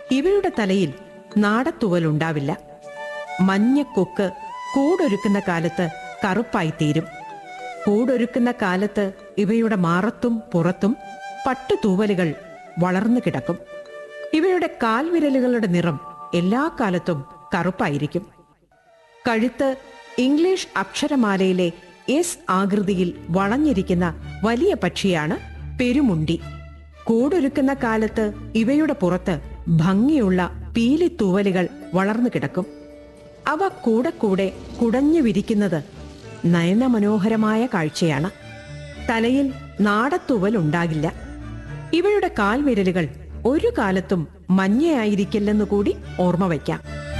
ഇവയുടെ തലയിൽ നാടത്തുവലുണ്ടാവില്ല മഞ്ഞ കൊക്ക് കൂടൊരുക്കുന്ന കാലത്ത് കറുപ്പായിത്തീരും കൂടൊരുക്കുന്ന കാലത്ത് ഇവയുടെ മാറത്തും പുറത്തും പട്ടുതൂവലുകൾ വളർന്നു കിടക്കും ഇവയുടെ കാൽവിരലുകളുടെ നിറം എല്ലാ കാലത്തും കറുപ്പായിരിക്കും കഴുത്ത് ഇംഗ്ലീഷ് അക്ഷരമാലയിലെ എസ് ആകൃതിയിൽ വളഞ്ഞിരിക്കുന്ന വലിയ പക്ഷിയാണ് പെരുമുണ്ടി കൂടൊരുക്കുന്ന കാലത്ത് ഇവയുടെ പുറത്ത് ഭംഗിയുള്ള പീലിത്തൂവലുകൾ വളർന്നു കിടക്കും അവ കൂടെ കൂടെ കുടഞ്ഞു വിരിക്കുന്നത് നയനമനോഹരമായ കാഴ്ചയാണ് തലയിൽ നാടത്തൂവൽ ഉണ്ടാകില്ല ഇവയുടെ കാൽവിരലുകൾ ഒരു കാലത്തും മഞ്ഞയായിരിക്കില്ലെന്ന് കൂടി ഓർമ്മ വയ്ക്കാം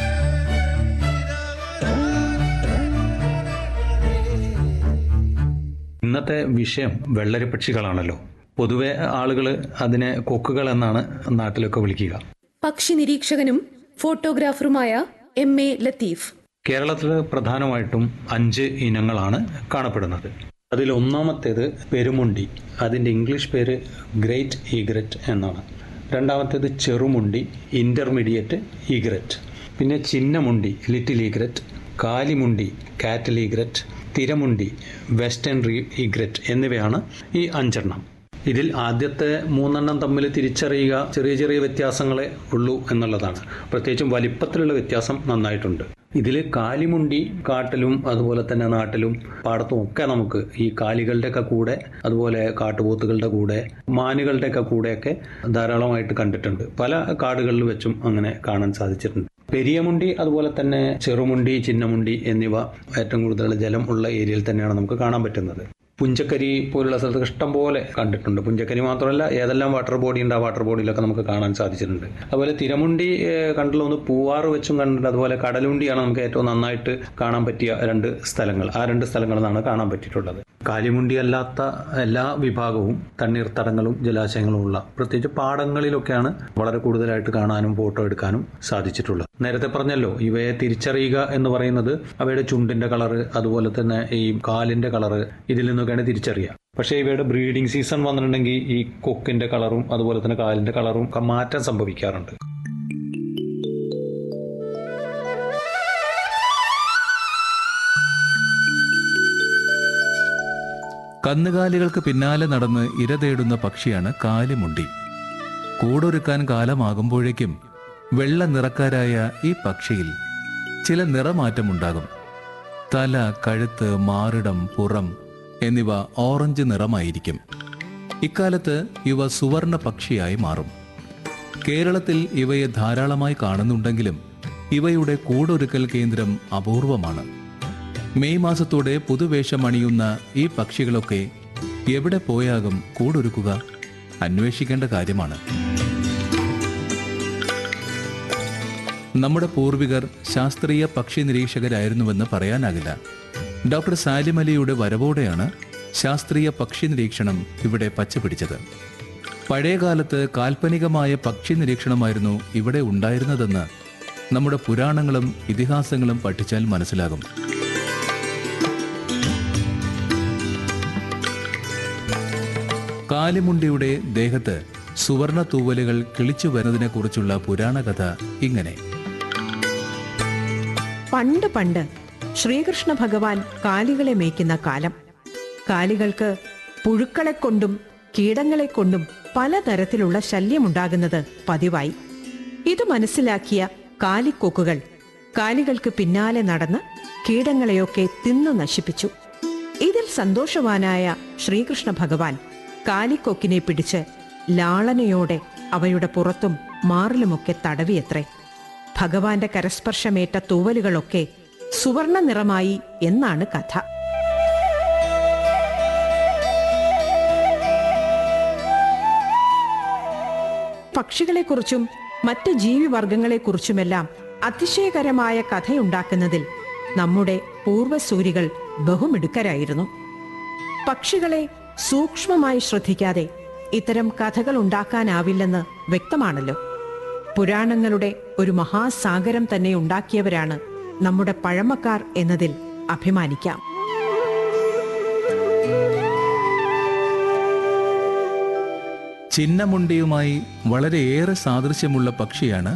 ഇന്നത്തെ വിഷയം വെള്ളരി പക്ഷികളാണല്ലോ പൊതുവെ ആളുകൾ അതിനെ കൊക്കുകൾ എന്നാണ് നാട്ടിലൊക്കെ വിളിക്കുക പക്ഷി നിരീക്ഷകനും ഫോട്ടോഗ്രാഫറുമായ എം എ ലത്തീഫ് കേരളത്തിൽ പ്രധാനമായിട്ടും അഞ്ച് ഇനങ്ങളാണ് കാണപ്പെടുന്നത് അതിൽ ഒന്നാമത്തേത് പെരുമുണ്ടി അതിൻ്റെ ഇംഗ്ലീഷ് പേര് ഗ്രേറ്റ് ഈഗ്രറ്റ് എന്നാണ് രണ്ടാമത്തേത് ചെറുമുണ്ടി ഇൻ്റർമീഡിയറ്റ് ഈഗ്രറ്റ് പിന്നെ ചിന്നമുണ്ടി ലിറ്റിൽ ഈഗ്രറ്റ് കാലിമുണ്ടി കാറ്റൽ ഈഗ്രറ്റ് തിരമുണ്ടി വെസ്റ്റേൺ റീ ഈഗ്രറ്റ് എന്നിവയാണ് ഈ അഞ്ചെണ്ണം ഇതിൽ ആദ്യത്തെ മൂന്നെണ്ണം തമ്മിൽ തിരിച്ചറിയുക ചെറിയ ചെറിയ വ്യത്യാസങ്ങളെ ഉള്ളൂ എന്നുള്ളതാണ് പ്രത്യേകിച്ചും വലിപ്പത്തിലുള്ള വ്യത്യാസം നന്നായിട്ടുണ്ട് ഇതിൽ കാലിമുണ്ടി കാട്ടിലും അതുപോലെ തന്നെ നാട്ടിലും പാടത്തും ഒക്കെ നമുക്ക് ഈ കാലികളുടെയൊക്കെ കൂടെ അതുപോലെ കാട്ടുപോത്തുകളുടെ കൂടെ മാനുകളുടെയൊക്കെ കൂടെയൊക്കെ ധാരാളമായിട്ട് കണ്ടിട്ടുണ്ട് പല കാടുകളിൽ വെച്ചും അങ്ങനെ കാണാൻ സാധിച്ചിട്ടുണ്ട് പെരിയമുണ്ടി അതുപോലെ തന്നെ ചെറുമുണ്ടി ചിന്നമുണ്ടി എന്നിവ ഏറ്റവും കൂടുതൽ ജലം ഉള്ള ഏരിയയിൽ തന്നെയാണ് നമുക്ക് കാണാൻ പറ്റുന്നത് പുഞ്ചക്കരി പോലുള്ള സ്ഥലത്ത് ഇഷ്ടം പോലെ കണ്ടിട്ടുണ്ട് പുഞ്ചക്കരി മാത്രമല്ല ഏതെല്ലാം വാട്ടർ ബോഡി ഉണ്ട് ആ വാട്ടർ ബോഡിയിലൊക്കെ നമുക്ക് കാണാൻ സാധിച്ചിട്ടുണ്ട് അതുപോലെ തിരമുണ്ടി ഏഹ്, കണ്ടിട്ടുള്ള ഒന്ന് പൂവാറ് വെച്ചും കണ്ടിട്ടുണ്ട് അതുപോലെ കടലുണ്ടിയാണ് നമുക്ക് ഏറ്റവും നന്നായിട്ട് കാണാൻ പറ്റിയ രണ്ട് സ്ഥലങ്ങൾ ആ രണ്ട് സ്ഥലങ്ങളിലാണ് കാണാൻ പറ്റിയിട്ടുള്ളത് കാലിമുണ്ടി അല്ലാത്ത എല്ലാ വിഭാഗവും തണ്ണീർത്തടങ്ങളും ജലാശയങ്ങളും ഉള്ള പ്രത്യേകിച്ച് പാടങ്ങളിലൊക്കെയാണ് വളരെ കൂടുതലായിട്ട് കാണാനും ഫോട്ടോ എടുക്കാനും സാധിച്ചിട്ടുള്ളത് നേരത്തെ പറഞ്ഞല്ലോ ഇവയെ തിരിച്ചറിയുക എന്ന് പറയുന്നത് അവയുടെ ചുണ്ടിന്റെ കളറ് അതുപോലെ തന്നെ ഈ കാലിന്റെ കളറ് ഇതിൽ നിന്നൊക്കെയാണ് തിരിച്ചറിയുക പക്ഷേ ഇവയുടെ ബ്രീഡിംഗ് സീസൺ വന്നിട്ടുണ്ടെങ്കിൽ ഈ കൊക്കിന്റെ കളറും അതുപോലെ തന്നെ കാലിന്റെ കളറും ഒക്കെ മാറ്റം സംഭവിക്കാറുണ്ട് കന്നുകാലികൾക്ക് പിന്നാലെ നടന്ന് ഇര തേടുന്ന പക്ഷിയാണ് കാലിമുണ്ടി കൂടൊരുക്കാൻ കാലമാകുമ്പോഴേക്കും വെള്ള നിറക്കാരായ ഈ പക്ഷിയിൽ ചില നിറമാറ്റമുണ്ടാകും തല കഴുത്ത് മാറിടം പുറം എന്നിവ ഓറഞ്ച് നിറമായിരിക്കും ഇക്കാലത്ത് ഇവ സുവർണ പക്ഷിയായി മാറും കേരളത്തിൽ ഇവയെ ധാരാളമായി കാണുന്നുണ്ടെങ്കിലും ഇവയുടെ കൂടൊരുക്കൽ കേന്ദ്രം അപൂർവമാണ് മെയ് മാസത്തോടെ പുതുവേഷം അണിയുന്ന ഈ പക്ഷികളൊക്കെ എവിടെ പോയാകും കൂടൊരുക്കുക അന്വേഷിക്കേണ്ട കാര്യമാണ് നമ്മുടെ പൂർവികർ ശാസ്ത്രീയ പക്ഷി നിരീക്ഷകരായിരുന്നുവെന്ന് പറയാനാകില്ല ഡോക്ടർ സാലിം അലിയുടെ വരവോടെയാണ് ശാസ്ത്രീയ പക്ഷി നിരീക്ഷണം ഇവിടെ പച്ചപിടിച്ചത് പഴയകാലത്ത് കാൽപ്പനികമായ പക്ഷി നിരീക്ഷണമായിരുന്നു ഇവിടെ ഉണ്ടായിരുന്നതെന്ന് നമ്മുടെ പുരാണങ്ങളും ഇതിഹാസങ്ങളും പഠിച്ചാൽ മനസ്സിലാകും കാലിമുണ്ടിയുടെ ദേഹത്ത് സുവർണ തൂവലുകൾ കിളിച്ചു വരുന്നതിനെക്കുറിച്ചുള്ള പുരാണകഥ ഇങ്ങനെ പണ്ട് പണ്ട് ശ്രീകൃഷ്ണ ഭഗവാൻ കാലികളെ മേയ്ക്കുന്ന കാലം കാലികൾക്ക് പുഴുക്കളെ കൊണ്ടും കീടങ്ങളെ കൊണ്ടും പലതരത്തിലുള്ള ശല്യമുണ്ടാകുന്നത് പതിവായി ഇത് മനസ്സിലാക്കിയ കാലിക്കൊക്കുകൾ കാലികൾക്ക് പിന്നാലെ നടന്ന് കീടങ്ങളെയൊക്കെ തിന്നു നശിപ്പിച്ചു ഇതിൽ സന്തോഷവാനായ ശ്രീകൃഷ്ണ ഭഗവാൻ കാലിക്കൊക്കിനെ പിടിച്ച് ലാളനയോടെ അവയുടെ പുറത്തും മാറിലുമൊക്കെ തടവിയത്രേ ഭഗവാന്റെ കരസ്പർശമേറ്റ തൂവലുകളൊക്കെ സുവർണ നിറമായി എന്നാണ് കഥ പക്ഷികളെക്കുറിച്ചും മറ്റ് ജീവിവർഗങ്ങളെക്കുറിച്ചുമെല്ലാം അതിശയകരമായ കഥയുണ്ടാക്കുന്നതിൽ നമ്മുടെ പൂർവ്വസൂരികൾ ബഹുമിടുക്കരായിരുന്നു പക്ഷികളെ സൂക്ഷ്മമായി ശ്രദ്ധിക്കാതെ ഇത്തരം കഥകൾ ഉണ്ടാക്കാനാവില്ലെന്ന് വ്യക്തമാണല്ലോ പുരാണങ്ങളുടെ ഒരു മഹാസാഗരം തന്നെ ഉണ്ടാക്കിയവരാണ് നമ്മുടെ പഴമക്കാർ എന്നതിൽ അഭിമാനിക്കാം ചിന്നമുണ്ടിയുമായി വളരെയേറെ സാദൃശ്യമുള്ള പക്ഷിയാണ്